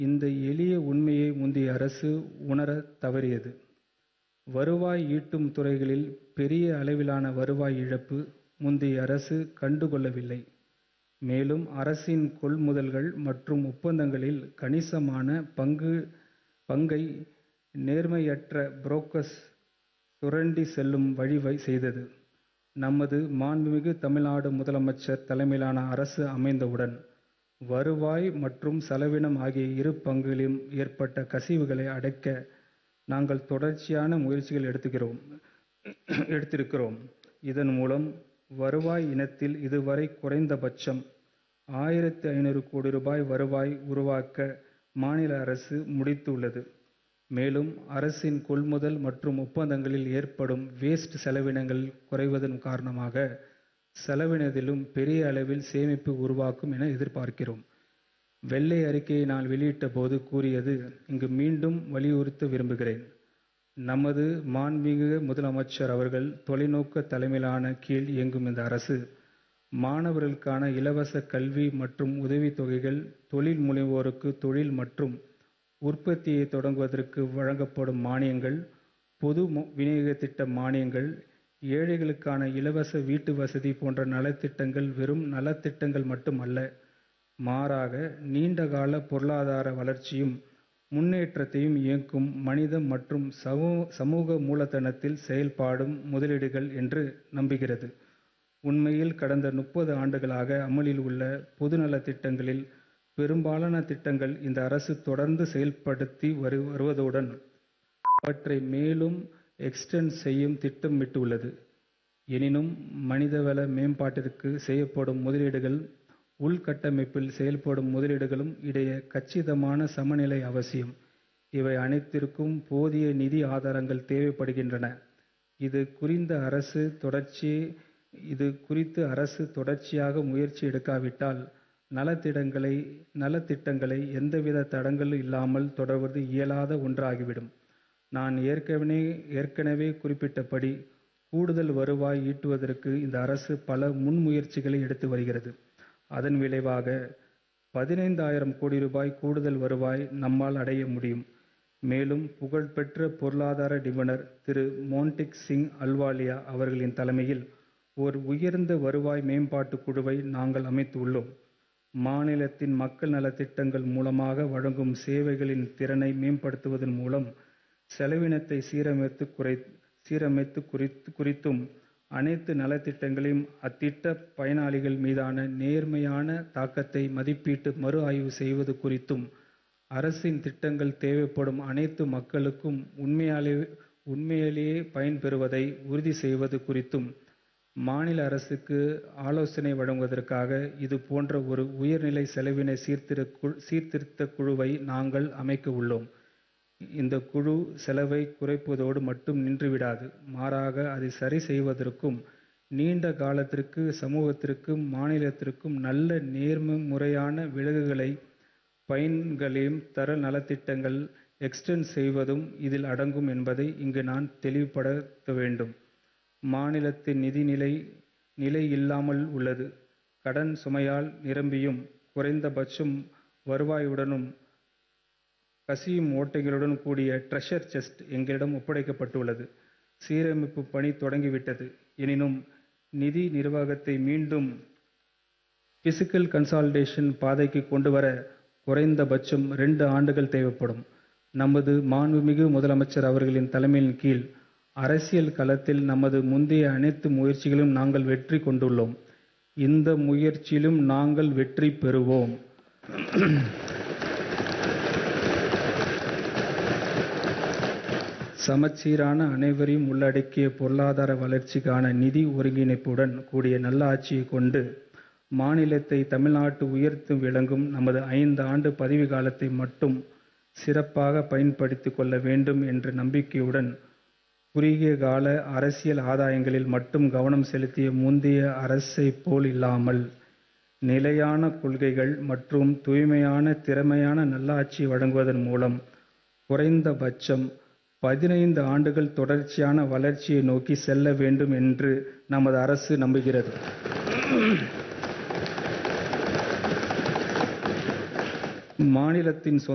இந்த எளிய உண்மையை முந்தைய அரசு உணரத் தவறியது. வருவாய் ஈட்டும் துறைகளில் பெரிய அளவிலான வருவாய் இழப்பு முந்தைய அரசு கண்டு கொள்ளவில்லை. மேலும் அரசின் கொள்முதல்கள் மற்றும் ஒப்பந்தங்களில் கணிசமான பங்கை நேர்மையற்ற புரோக்கர்ஸ் சுரண்டி செல்லும் வழி செய்தது. நமது மாண்புமிகு தமிழ்நாடு முதலமைச்சர் தலைமையிலான அரசு அமைந்தவுடன், வருவாய் மற்றும் செலவினம் ஆகிய இரு பங்குகளிலும் ஏற்பட்ட கசிவுகளை அடைக்க நாங்கள் தொடர்ச்சியான முயற்சிகள் எடுத்திருக்கிறோம். இதன் மூலம் வருவாய் இனத்தில் இதுவரை குறைந்தபட்சம் ஆயிரத்து ஐநூறு கோடி ரூபாய் வருவாய் உருவாக்க மாநில அரசு முடித்துள்ளது. மேலும் அரசின் கொள்முதல் மற்றும் ஒப்பந்தங்களில் ஏற்படும் வேஸ்ட் செலவினங்கள் குறைவதன் காரணமாக செலவினத்திலும் பெரிய அளவில் சேமிப்பு உருவாகும் என எதிர்பார்க்கிறோம். வெள்ளை அறிக்கையை நான் வெளியிட்ட போது கூறியது இங்கு மீண்டும் வலியுறுத்த விரும்புகிறேன். நமது மாண்புமிகு முதலமைச்சர் அவர்கள் தொலைநோக்கு தலைமையிலான கீழ் இயங்கும் இந்த அரசு, மாணவர்களுக்கான இலவச கல்வி மற்றும் உதவித் தொகைகள், தொழில் முனைவோருக்கு தொழில் மற்றும் உற்பத்தியை தொடங்குவதற்கு வழங்கப்படும் மானியங்கள், பொது விநியோக திட்ட மானியங்கள், ஏழைகளுக்கான இலவச வீட்டுவசதி போன்ற நலத்திட்டங்கள் வெறும் நலத்திட்டங்கள் மட்டுமல்ல, மாறாக நீண்டகால பொருளாதார வளர்ச்சியையும் முன்னேற்றத்தையும் இயக்கும் மனித மற்றும் சமூக மூலதனத்தில் செயல்படும் முதலீடுகள் என்று நம்புகிறது. உண்மையில் கடந்த முப்பது ஆண்டுகளாக அமலில் உள்ள பொதுநலத் திட்டங்களில் பெரும்பாலான திட்டங்களை இந்த அரசு தொடர்ந்து செயல்படுத்தி வருவதுடன், அவற்றை மேலும் எக்ஸ்டெண்ட் செய்ய திட்டமிட்டுள்ளது. எனினும், மனிதவள மேம்பாட்டிற்கு செய்யப்படும் முதலீடுகள், உள்கட்டமைப்பில் செய்யப்படும் முதலீடுகளுக்கும் இடையே கச்சிதமான சமநிலை அவசியம். இவை அனைத்திற்கும் போதிய நிதி ஆதாரங்கள் தேவைப்படுகின்றன. இது குறித்து அரசு தொடர்ச்சியாக முயற்சி எடுக்காவிட்டால், நலத்திட்டங்களை எந்தவித தடங்கலும் இல்லாமல் தொடர்வது இயலாத ஒன்றாகிவிடும். நான் ஏற்கனவே குறிப்பிட்டபடி, கூடுதல் வருவாய் ஈட்டுவதற்கு இந்த அரசு பல முன்முயற்சிகளை எடுத்து வருகிறது. அதன் விளைவாக, பதினைந்தாயிரம் கோடி ரூபாய் கூடுதல் வருவாய் நம்மால் அடைய முடியும். மேலும், புகழ்பெற்ற பொருளாதார நிபுணர் திரு. மோன்டேக் சிங் அல்வாலியா அவர்களின் தலைமையில் ஓர் உயர்ந்த வருவாய் மேம்பாட்டுக் குழுவை நாங்கள் அமைத்துள்ளோம். மாநிலத்தின் மக்கள் நலத்திட்டங்கள் மூலமாக வழங்கும் சேவைகளின் திறனை மேம்படுத்துவதன் மூலம், செலவினத்தை சீரமைப்பது குறித்தும், அனைத்து நலத்திட்டங்களிலும் அத்திட்ட பயனாளிகள் மீதான நேர்மறையான தாக்கத்தை மதிப்பிட்டு மறு ஆய்வு செய்வது குறித்தும், அரசின் திட்டங்கள் தேவைப்படும் அனைத்து மக்களுக்கும் உண்மையிலேயே பயன்பெறுவதை உறுதி செய்வது குறித்தும் மாநில அரசுக்கு ஆலோசனை வழங்குவதற்காக இது போன்ற ஒரு உயர்நிலை செலவின சீர்திருத்தக் குழுவை நாங்கள் அமைக்க உள்ளோம். இந்த குழு செலவை குறைப்பதோடு மட்டும் நின்றுவிடாது. மாறாக, அதை சரி செய்வதற்கும், நீண்ட காலத்திற்கு சமூகத்திற்கும் மாநிலத்திற்கும் நல்ல நேர்முறையான விளைவுகளையும் பயன்களையும் தர நலத்திட்டங்களை எக்ஸ்டெண்ட் செய்வதும் இதில் அடங்கும் என்பதை இங்கு நான் தெளிவுபடுத்த வேண்டும். மாநிலத்தின் நிதி நிலை இல்லாமல் உள்ளது. கடன் சுமையால் நிரம்பியும், குறைந்தபட்ச வருவாயுடனும், கசியும் ஓட்டைகளுடன் கூடிய டிரெஷர் செஸ்ட் எங்களிடம் ஒப்படைக்கப்பட்டுள்ளது. சீரமைப்பு பணி தொடங்கிவிட்டது. எனினும், நிதி நிர்வாகத்தை மீண்டும் பிஸ்கல் கன்சாலிடேஷன் பாதைக்கு கொண்டுவர குறைந்தபட்சம் இரண்டு ஆண்டுகள் தேவைப்படும். நமது மாண்புமிகு முதலமைச்சர் அவர்களின் தலைமையின் கீழ், அரசியல் களத்தில் நமது முந்தைய அனைத்து முயற்சிகளிலும் நாங்கள் வெற்றி கண்டுள்ளோம். இந்த முயற்சியிலும் நாங்கள் வெற்றி பெறுவோம். சமச்சீரான, அனைவரையும் உள்ளடக்கிய பொருளாதார வளர்ச்சிக்கான நிதி ஒருங்கிணைப்புடன் கூடிய நல்லாட்சியைக் கொண்டு, மாநிலத்தை தமிழ்நாடு உயர்த்தி விளங்கும் நமது ஐந்து ஆண்டு பதவிக்காலத்தை மட்டும் சிறப்பாக பயன்படுத்திக் கொள்ள வேண்டும் என்ற நம்பிக்கையுடன், குறுகிய கால அரசியல் ஆதாயங்களில் மட்டும் கவனம் செலுத்திய முந்தைய அரசைப் போல் இல்லாமல், நிலையான கொள்கைகள் மற்றும் தூய்மையான, திறமையான நல்லாட்சியை வழங்குவதன் மூலம், குறைந்தபட்சம் பதினைந்து ஆண்டுகள் தொடர்ச்சியான வளர்ச்சியை நோக்கி செல்ல வேண்டும் என்று நமது அரசு நம்புகிறது. மாநிலத்தின்